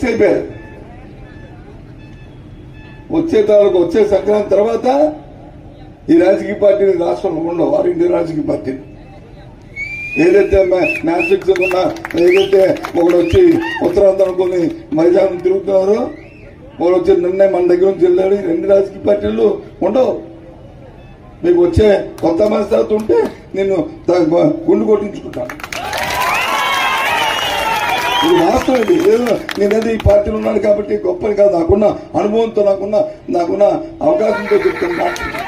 Fix అయిపోయారు వచ్చే తాలూకు వచ్చే సంక్రాంతి తర్వాత ఈ రాజకీయ పార్టీని రాష్ట్రంలో ఉండవు వారి ఇండియా రాజకీయ పార్టీని ఏదైతే మ్యాచ్ ఫిక్స్ ఉన్నా ఏదైతే ఒకడు వచ్చి ఉత్తరాంధ్ర అనుకుని మైదానం తిరుగుతున్నారో ఒకడు వచ్చి నిన్నే మన దగ్గర నుంచి వెళ్ళాడు ఈ రెండు రాజకీయ పార్టీలు ఉండవు మీకు వచ్చే కొత్త మనస్తత్వం ఉంటే నేను త- గుండు కొట్టించుకుంటాను ఇది వాస్తవం ఇది ఏదో నేనేదో ఈ పార్టీలో ఉన్నాను కాబట్టి గొప్పని కాదు నాకున్న అనుభవంతో నాకున్న నాకున్న అవకాశంతో చెప్తున్న మాట ఇది.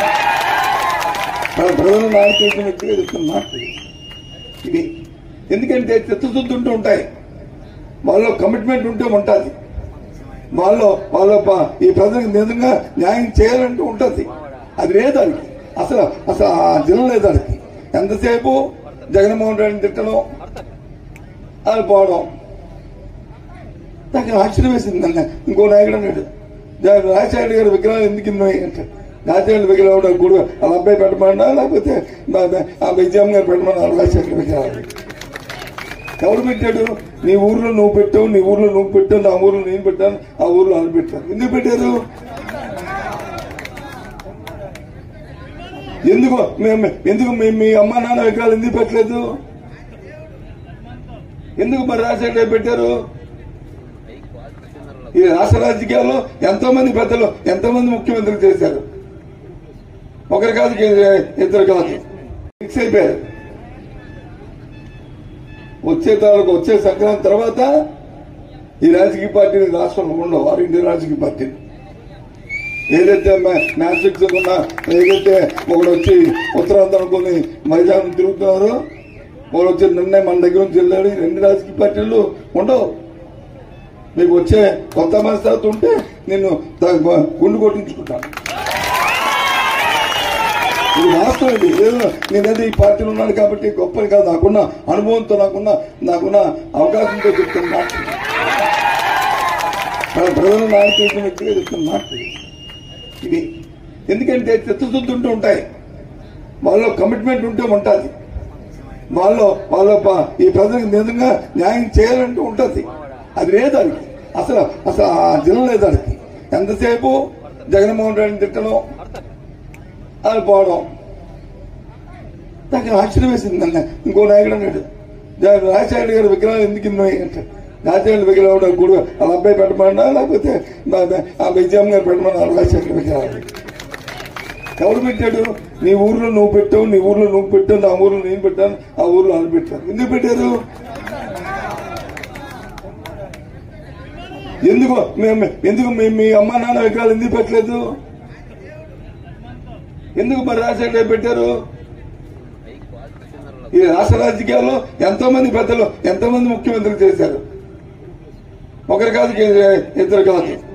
మన ప్రజలు నాకు తెలిసిన వ్యక్తిగా చెప్తున్న మాట ఇది. ఇది ఎందుకంటే చిత్తశుద్ధి ఉంటూ ఉంటాయి వాళ్ళలో కమిట్మెంట్ ఉంటే ఉంటుంది వాళ్ళు వాళ్ళ ప- ఈ ప్రజలకు నిజంగా న్యాయం చేయాలంటూ ఉంటుంది అది లేదు దానికి అసలు అసలు ఆ జిల్లా లేదు దానికి ఎంతసేపు జగన్మోహన్ రెడ్డిని తిట్టడం అది పోవడం నాకు ఆశ్చర్యం వేసింది నన్ను ఇంకో నాయకుడు అన్నాడు జా- రాజశేఖర గారి విగ్రహాలు ఎందుకు ఉన్నాయి అంటే రాజశేఖర విగ్రహం గుడి వాళ్ళ అబ్బాయి పెట్టమన్నా లేకపోతే మా- మా- ఆ విజయమ్మ గారు పెట్టమన్నా రాజశేఖర విగ్రహాలు ఎవరు పెట్టాడు నీ ఊర్లో నువ్వు పెట్టావు నీ ఊర్లో నువ్వు పెట్టావు నా ఊర్లో నేను పెట్టాను ఆ ఊర్లో వాళ్ళు పెట్టారు ఎందుకు పెట్టారు ఎందుకు మేము ఎందుకు మీ మీ అమ్మ నాన్న విగ్రహాలు ఎందుకు పెట్టలేదు ఎందుకు మరి రాజశేఖర గారు పెట్టారు ఈ రాష్ట్ర రాజకీయాల్లో ఎంతో మంది పెద్దలు ఎంతో మంది ముఖ్యమంత్రులు చేశారు ఒకరు కాదు ఇద్దరు కాదు ఫిక్స్ అయిపోయారు వచ్చే తాలూకు వచ్చే సంక్రాంతి తర్వాత ఈ రాజకీయ పార్టీని రాష్ట్రంలో ఉండవు వారి ఇండియా రాజకీయ పార్టీని ఏదైతే మ్యాచ్ ఫిక్స్ ఉన్నా ఏదైతే ఒకడు వచ్చి ఉత్తరాంధ్ర అనుకుని మైదానం తిరుగుతున్నారో ఒకడు వచ్చి నిన్నే మన దగ్గర నుంచి వెళ్ళాడు ఈ రెండు రాజకీయ పార్టీలు ఉండవు మీకు వచ్చే కొత్త మనస్తత్వం ఉంటే నేను త- గుండు కొట్టించుకుంటాను ఇది వాస్తవం ఇది ఏదో నేనేదో ఈ పార్టీలో ఉన్నాను కాబట్టి గొప్పని కాదు నాకున్న అనుభవంతో నాకున్న నాకున్న అవకాశంతో చెప్తున్న మాట ఇది. మన ప్రజలు నాకు తెలిసిన వ్యక్తిగా చెప్తున్న మాట ఇది. ఇది ఎందుకంటే చిత్తశుద్ధి ఉంటూ ఉంటాయి వాళ్ళలో కమిట్మెంట్ ఉంటే ఉంటుంది వాళ్ళు వాళ్ళ ప- ఈ ప్రజలకు నిజంగా న్యాయం చేయాలంటూ ఉంటుంది అది లేదు దానికి అసలు అసలు ఆ జిల్లా లేదు దానికి ఎంతసేపు జగన్మోహన్ రెడ్డిని తిట్టడం అది పోవడం నాకు ఆశ్చర్యం వేసింది నన్ను ఇంకో నాయకుడు అన్నాడు జా- రాజశేఖర గారి విగ్రహాలు ఎందుకు ఉన్నాయి అంటే రాజశేఖర విగ్రహం గుడి వాళ్ళ అబ్బాయి పెట్టమన్నా లేకపోతే మా- మా- ఆ విజయమ్మ గారు పెట్టమన్నా రాజశేఖర విగ్రహాలు ఎవరు పెట్టాడు నీ ఊర్లో నువ్వు పెట్టావు నీ ఊర్లో నువ్వు పెట్టావు నా ఊర్లో నేను పెట్టాను ఆ ఊర్లో వాళ్ళు పెట్టారు ఎందుకు పెట్టారు ఎందుకు మేము ఎందుకు మీ మీ అమ్మ నాన్న విగ్రహాలు ఎందుకు పెట్టలేదు ఎందుకు మరి రాజశేఖర గారు పెట్టారు ఈ రాష్ట్ర రాజకీయాల్లో ఎంతో మంది పెద్దలు ఎంతో మంది ముఖ్యమంత్రులు చేశారు ఒకరు కాదు ఇద్దరు కాదు